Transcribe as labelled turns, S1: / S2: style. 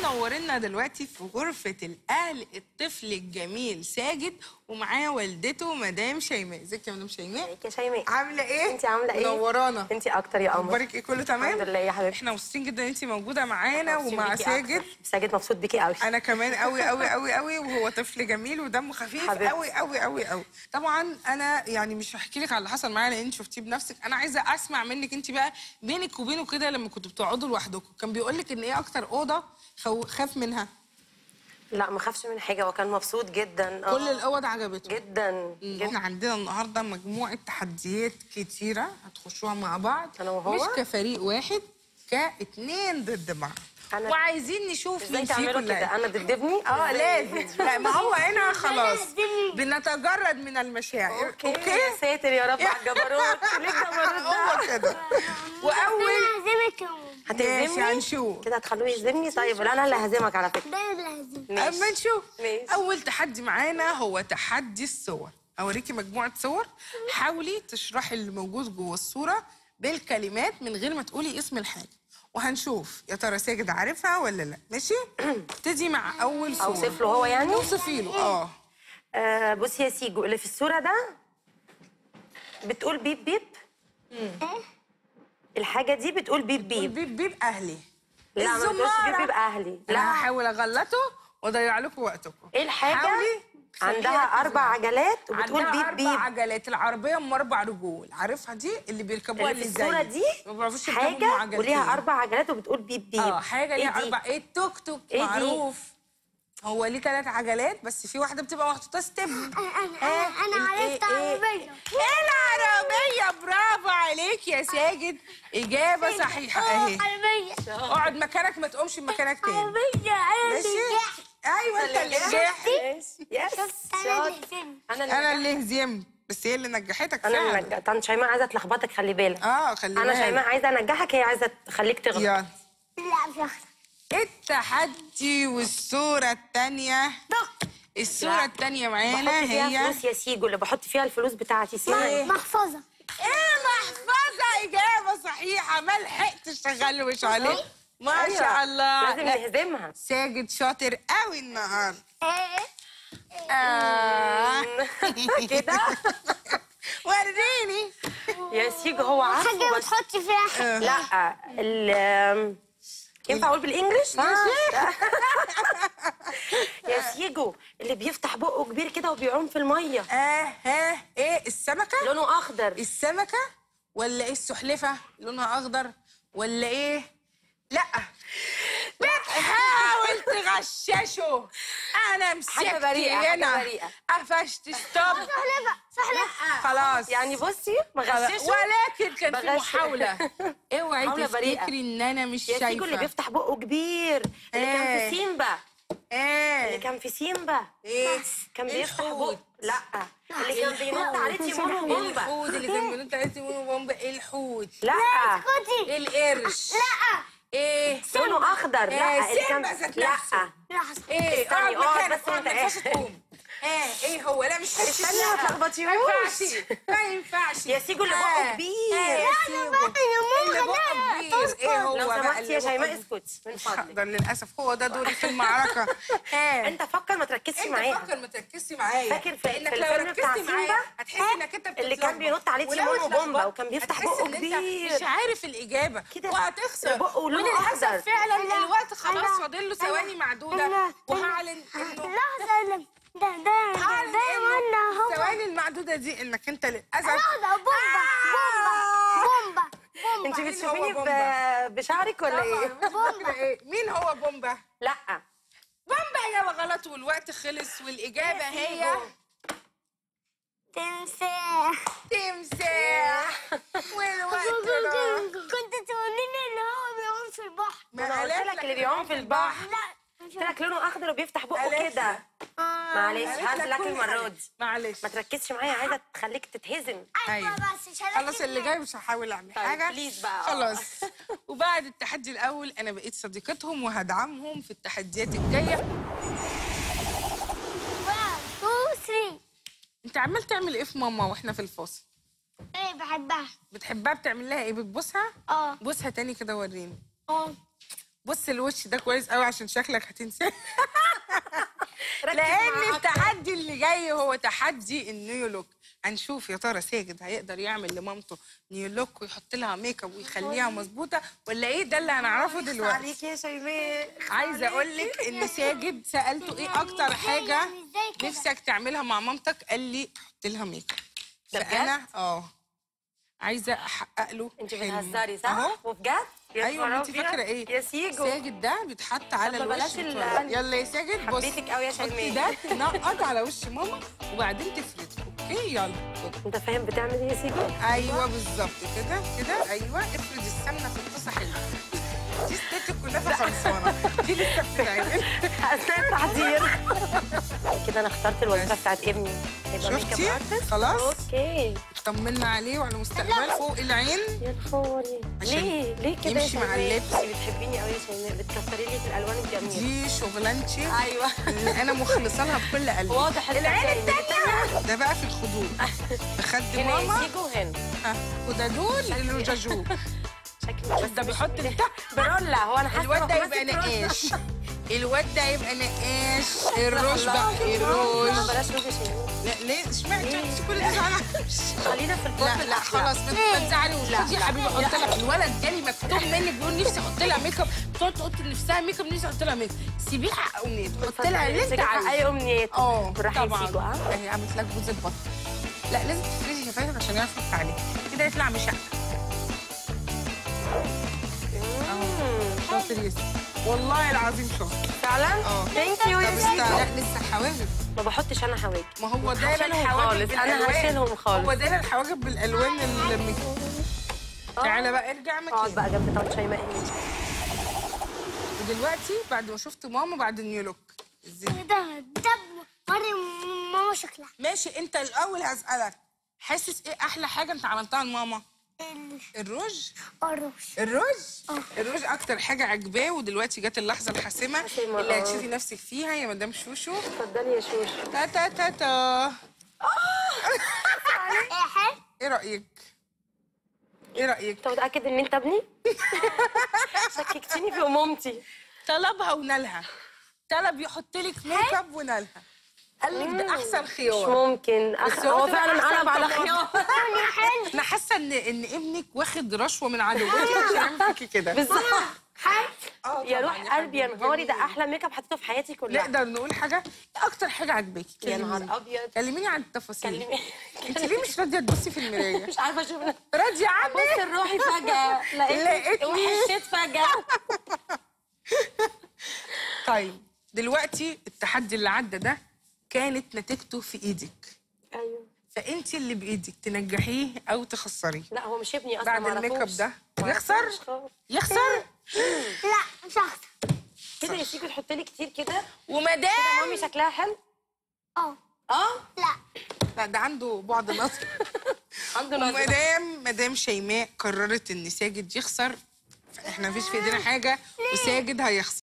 S1: منورنا دلوقتي في غرفة الأهل الطفل الجميل ساجد ومعاه والدته مدام شيماء ازيك يا مدام شيماء
S2: ازيك يا شيماء
S1: عاملة ايه؟
S2: انت عامله ايه
S1: منورانا
S2: انت اكتر يا قمر
S1: اخبارك ايه كله تمام؟
S2: الحمد لله يا حبيبتي
S1: احنا مبسوطين جدا ان انت موجودة معانا
S2: مبسوطين
S1: ومع
S2: بيكي
S1: ساجد
S2: أكتر. ساجد مبسوط بيكي قوي
S1: انا كمان قوي قوي قوي قوي وهو طفل جميل ودمه خفيف
S2: حبيبتي.
S1: قوي قوي قوي قوي طبعا انا يعني مش هحكي لك على اللي حصل معايا لان انت شفتيه بنفسك انا عايزه اسمع منك انت بقى بينك وبينه كده لما كنتوا بتقعدوا لوحدكم كان بيقول لك ان ايه اكتر اوضه خو... خاف منها
S2: لا ما خافش من حاجه وكان مبسوط جدا آه.
S1: كل الاوض عجبته
S2: جدا
S1: احنا
S2: جدا
S1: عندنا النهارده مجموعه تحديات كتيره هتخشوها مع بعض
S2: أنا وهو؟
S1: مش كفريق واحد كاتنين ضد بعض
S2: أنا-
S1: وعايزين نشوف
S2: ازاي
S1: مين
S2: تعملوا
S1: فيكم
S2: كده
S1: اللي
S2: انا ضد ابني
S1: اه
S2: إزاي؟
S1: لازم لا ما هو هنا خلاص بنتجرد من المشاعر
S2: اوكي يا ساتر يا رب على الجبروت ليه الجبروت
S1: هو
S2: ده
S1: كده واول
S3: هعزمك يا ماما
S1: ماشي
S2: هتهزمني
S1: هنشوف
S2: كده هتخلوه يهزمني طيب لا انا اللي ههزمك على فكره
S3: ده اللي هعزمك
S2: ماشي
S1: اما نشوف
S2: ماشي.
S1: اول تحدي معانا هو تحدي الصور اوريكي مجموعه صور حاولي تشرحي اللي موجود جوه الصوره بالكلمات من غير ما تقولي اسم الحاجه وهنشوف يا ترى ساجد عارفها ولا لا ماشي ابتدي مع اول صوره
S2: اوصف له هو يعني
S1: اوصفي له اه
S2: آه بصي يا سيجو اللي في الصوره ده بتقول بيب بيب الحاجه دي بتقول بيب بيب
S1: بيب بيب اهلي
S2: لا ما بتقولش بيب بيب اهلي
S1: لا
S2: لا
S1: هحاول اغلطه واضيع لكم وقتكم
S2: ايه الحاجه
S1: حاولي خليها
S2: عندها اربع
S1: تسمع.
S2: عجلات وبتقول
S1: عندها
S2: بيب
S1: اربع
S2: بيب
S1: عجلات العربيه ام اربع رجول عارفها دي اللي بيركبوها
S2: اللي
S1: اللي,
S2: في الصوره
S1: زيي.
S2: دي
S1: ما بيعرفوش يركبوا
S2: حاجه
S1: عجلتين.
S2: وليها اربع عجلات وبتقول بيب بيب
S1: اه حاجه
S2: إيه
S1: ليها
S2: دي؟
S1: اربع ايه التوك توك
S2: إيه دي؟
S1: معروف هو ليه ثلاث عجلات بس في واحده بتبقى محطوطه ستيب
S3: انا انا انا عرفت عربيه
S1: ايه العربيه برافو عليك يا ساجد اجابه صحيحه اهي
S3: عربيه
S1: اقعد مكانك ما تقومش من مكانك تاني
S3: عربيه انا
S1: ماشي
S3: اللي نجحت
S1: ايوه انت اللي نجحت
S2: يس
S3: انا اللي فين
S2: انا
S1: انا
S2: اللي
S1: اللي هزمت بس هي اللي نجحتك
S2: انا
S1: فعلا
S2: اللي نجحت طنط شيماء عايزه تلخبطك خلي بالك
S1: اه خلي
S2: انا
S1: بالك.
S2: شيماء عايزه انجحك هي عايزه تخليك تغلط
S1: يلا
S3: لا مش هخسر
S1: التحدي والصورة التانية الصورة
S2: لا.
S1: التانية
S2: بحط
S1: معانا
S2: فيها
S1: هي
S2: فلوس يا سيجو اللي بحط فيها الفلوس بتاعتي اسمعي
S3: محفظه
S1: ايه محفظة إجابة صحيحة ما لحقتش تغلوش عليك ما
S2: أيوة.
S1: شاء الله
S2: لازم
S1: لا،
S2: نهزمها
S1: ساجد شاطر قوي النهارده
S3: ايه
S1: آه.
S2: كده
S1: وريني
S2: يا سيجو هو عارفه
S3: حاجه
S2: بس
S3: بتحطي فيها حاجة.
S2: لا ال ينفع اقول بالانجلش؟ يا سيجو اللي بيفتح بقه كبير كده وبيعوم في الميه
S1: اه ها ايه السمكة
S2: لونه اخضر
S1: السمكة ولا ايه السحلفة لونها أخضر ولا ايه؟ لأ بتحاول تغششه أنا مسكت
S2: بريئة، حاجة
S1: هنا
S2: بريئة.
S1: قفشت ستوب
S3: سحلفه سحلفه
S1: خلاص
S2: يعني بصي ما
S1: خلاص.
S2: غششه
S1: ولكن كان في
S2: بغش.
S1: محاولة اوعي
S2: محاولة بريئة.
S1: تفتكري ان انا مش
S2: يا سيجو اللي
S1: شايفة
S2: بيفتح بقه كبير اللي كان
S1: إيه.
S2: في سيمبا اللي
S1: ايه
S2: كان في سيمبا
S1: ايه
S2: كان بيفتح
S1: الحوت.
S2: بقه لا اللي كان بينط عليه تيمون وبومبا
S1: الحوت اللي كان بينط عليه تيمون وبومبا الحوت
S2: لا
S3: اسكتي
S1: القرش
S3: لا
S1: ايه
S2: لونه اخضر لا
S1: إيه،
S2: اللي كان
S1: سيمبا ذات
S2: لا
S1: نفسه.
S3: لحظه
S1: ايه
S2: استني،
S1: اقعد
S2: اقعد
S1: مكانك
S2: بس
S1: اقعد
S2: وانت
S1: ما ينفعش
S2: قاعد.
S1: تقوم ايه ايه هو لا مش
S2: استني ما تلخبطيهوش.
S1: ما ينفعش ما ينفعش
S2: يا سيجو اللي بقه
S1: آه.
S2: كبير.
S1: آه، يا سيجو. اللي بقه كبير ايه هو
S2: لو
S1: بقى
S2: سمحتي
S1: اللي
S2: يا
S1: بقه
S2: شيماء
S1: كبير؟
S2: اسكت من
S1: مش
S2: فضلك
S1: هقدر للاسف هو ده دوري في المعركه ها
S2: انت فكر ما تركزش
S1: انت
S2: معاها
S1: فكر ما تركزي معايا
S2: فاكر في-
S1: لانك
S2: في
S1: لو
S2: الفيلم بتاع
S1: ركزتي معايا
S2: سيمبا؟
S1: هتحسي انك انت
S2: اللي كان
S1: بتتلخبط.
S2: بينط عليه
S1: ولو
S2: تيمون وبومبا
S1: اتلخبطت،
S2: وكان بيفتح
S1: هتحسي
S2: بقه
S1: ان انت
S2: كبير.
S1: مش عارف الاجابه
S2: كده.
S1: وهتخسر
S2: بقه لونه
S1: وللاسف
S2: أخضر.
S1: فعلا
S3: أنا-
S1: الوقت خلاص
S3: أنا-
S1: فاضل له
S3: أنا-
S1: ثواني
S3: أنا-
S1: معدوده وهعلن انه
S3: لحظه أنا- ده ده ده
S1: هعلن
S3: ده
S1: انه
S3: وانا هو
S1: الثواني المعدوده دي انك انت للاسف
S3: لحظه بومبا بومبا بومبا
S2: انت
S3: بومبا
S2: بتشوفيني
S1: بومبا؟
S2: ب- بشعرك ولا
S1: طبعاً،
S2: ايه؟
S1: مش فاكرة ايه مين هو بومبا
S2: لا
S1: بومبا اجابه غلط والوقت خلص والاجابه هي
S3: تمساح
S1: تمساح والوقت راح
S3: كنت تقوليني ان هو بيعوم في البحر
S2: ما انا قلت لك اللي بيعوم في البحر
S3: لا مش
S2: قلت لك لونه اخضر وبيفتح بقه
S1: قالت
S2: كده
S1: لك.
S2: معلش
S1: قالت
S2: هارد
S1: لك
S2: لك
S1: كل
S2: المره
S1: حاجة.
S2: دي
S1: معلش
S2: ما تركزش معايا عايزه تخليك تتهزم
S3: ايوه
S1: أيوة.
S3: بس مش
S1: خلاص اللي جاي مش هحاول اعمل
S2: طيب،
S1: حاجه
S2: بليز بقى.
S1: خلاص وبعد التحدي الاول انا بقيت صديقتهم وهدعمهم في التحديات الجايه
S3: 1 2 3
S1: انت عمال تعمل ايه في ماما واحنا في الفاصل
S3: ايه بحبها
S1: بتحبها بتعمل لها ايه بتبوسها
S3: اه
S1: بوسها تاني كده وريني
S3: اه
S1: بص الوش ده كويس قوي عشان شكلك هتنساه
S2: ركز
S1: لان
S2: معاك.
S1: التحدي اللي جاي هو تحدي النيو لوك هنشوف يا ترى ساجد هيقدر يعمل لمامته نيو لوك ويحط لها ميك اب ويخليها مظبوطه ولا ايه ده اللي هنعرفه دلوقتي
S2: عليك يا شيماء
S1: عايزه اقول لك ان ساجد سالته ايه اكتر حاجه
S3: يعني إزاي كده؟
S1: نفسك تعملها مع مامتك قال لي حط لها ميك اب
S2: ده
S1: فانا اه عايزه احقق له
S2: انت
S1: حلمه.
S2: بتهزري صح؟
S1: اهو
S2: وبجد؟ يا
S1: ايوه ما انت
S2: خرابي.
S1: فاكره ايه
S2: يا سيجو
S1: ساجد ده بيتحط على
S2: طب
S1: الوش
S2: بلاش ال-
S1: بتوع- يلا يا ساجد بص
S2: حبيتك قوي يا
S1: حطي
S2: شيماء.
S1: ده تنقط على وش ماما وبعدين تفرده اوكي يلا
S2: انت فاهم بتعمل ايه يا سيجو؟
S1: ايوه بالظبط كده كده ايوه افرد السمنه في الطاسه حلو دي ستات الكنافه خلصانه دي لسه بتتعمل
S2: اثناء التحضير كده انا اخترت الوظيفه بتاعت ابني هيبقى ميك اب
S1: شفتي
S2: ارتست
S1: خلاص
S2: اوكي
S1: طمنا عليه وعلى مستقبل فوق العين
S2: يا خوري
S1: عشان
S2: ليه ليه كده يا
S1: يمشي مع
S2: شيماء؟
S1: اللبس.
S2: انت بتحبيني قوي يا شيماء بتكسري لي في الالوان الجميله
S1: دي شغلانتي
S2: ايوه
S1: اللي انا مخلصه لها بكل قلبي
S2: واضح العين الثانيه
S1: ده بقى في الخدود بخد
S2: هنا يا
S1: ماما
S2: سيجو هنا
S1: ها، وده دول الرجاجو
S2: شكلي
S1: بس ده بيحط بتاع
S2: برولا هو انا حاسه
S1: الواد ده
S2: إنه
S1: يبقى
S2: ماسك رولا.
S1: نقاش الواد ده يبقى نقاش الروج بقى
S2: ما
S1: الروج
S2: بلاش روج يا شيماء
S1: لا ليه اشمعنى انت كل ده زعلان
S2: خلينا في البوك
S1: لا لا خلاص ما ما تزعلي
S2: لا،
S1: خدي يا
S2: لا.
S1: حبيبي حط لها الولد جالي مكتوب منك بيقول نفسي احط لها ميك اب تقعد تقول لنفسها ميك اب نفسي احط لها ميك اب سيبيه حق امنيته حط لها اللي انت عايزه
S2: اي امنيات
S1: اه
S2: بالراحه يا
S1: طبعا
S2: سيجو ها
S1: اهي عملت لك بوز البط لا لازم تفردي شفايفك عشان يعرف يحط عليه كده يطلع مشقق
S2: مم.
S1: شاطر ياسر والله العظيم شاطر
S2: فعلا
S1: اه.
S2: ثانك يو
S1: طب
S2: يا
S1: استنى
S2: سيجو
S1: لا لسه الحواجب
S2: ما بحطش انا حواجب
S1: ما هو ده
S2: هشيلهم
S1: الحواجب
S2: خالص، أنا
S1: بالألوان.
S2: هشيلهم خالص.
S1: هو ده الحواجب بالالوان الميك تعالى بقى ارجع
S2: اقعد
S1: مكانك
S2: بقى جنب طنط شيماء
S1: ودلوقتي بعد ما شفت ماما بعد النيو لوك ازاي
S3: ده ده مري ماما شكلها
S1: ماشي انت الاول هسالك حاسس ايه احلى حاجه انت عملتها لماما
S3: ال-
S1: الروج
S3: الروش
S1: الروج الروج اكتر حاجه عجباه ودلوقتي جت اللحظه الحاسمه
S2: حاسمة،
S1: اللي
S2: اه.
S1: هتشوفي نفسك فيها يا مدام شوشو
S2: اتفضلي يا شوش
S1: تا تا تا تا
S3: ايه حلو
S1: ايه رايك ايه رايك
S2: انت متاكد ان انت ابني شككتيني في امومتي
S1: طلبها ونالها طلب يحط لك ميك اب ونالها قال لك ده احسن
S2: مش
S1: خيار
S2: ممكن أخ...
S1: بس هو
S2: هو
S1: طلع
S2: فعلا
S1: أحسن
S2: قلب على
S1: طبعاً.
S2: خيار
S1: انا حاسه ان ان ابنك واخد رشوه من عدوتك عشان يعمل فيكي كده
S2: بالظبط
S3: حلو
S1: اه
S2: يا
S1: طبعاً
S2: روح قلبي يا
S1: حبيبي،
S2: نهاري ده
S1: جميل.
S2: احلى ميك اب حطيته في حياتي كلها
S1: نقدر نقول حاجه ايه اكتر حاجه عجباكي
S2: يا
S1: كلميني.
S2: نهار ابيض
S1: كلميني عن التفاصيل
S2: كلمي
S1: انت ليه مش راضيه تبصي في المرايه
S2: مش عارفه اشوف
S1: راضيه عني
S2: بص روحي فجاه لقيت
S1: لقيتني.
S2: وحشيت فجاه
S1: طيب دلوقتي التحدي اللي عدى ده كانت نتيجته في ايدك
S2: ايوه
S1: فانت اللي بايدك تنجحيه او تخسريه
S2: لا هو مش ابني اصلا
S1: بعد
S2: ما
S1: الميك اب
S2: أعرفوش.
S1: ده
S2: ما
S1: يخسر
S2: أعرفوش خالص.
S1: يخسر
S3: لا مش هخسر
S2: كده يا سيكو تحط لي كتير كده كده
S1: ومدام
S2: مامي شكلها حلو
S3: اه
S2: اه
S3: لا
S1: لا ده عنده بعد نظر
S2: عنده نظرة
S1: ومدام مدام شيماء قررت ان ساجد يخسر فاحنا مفيش في ايدينا حاجه وساجد هيخسر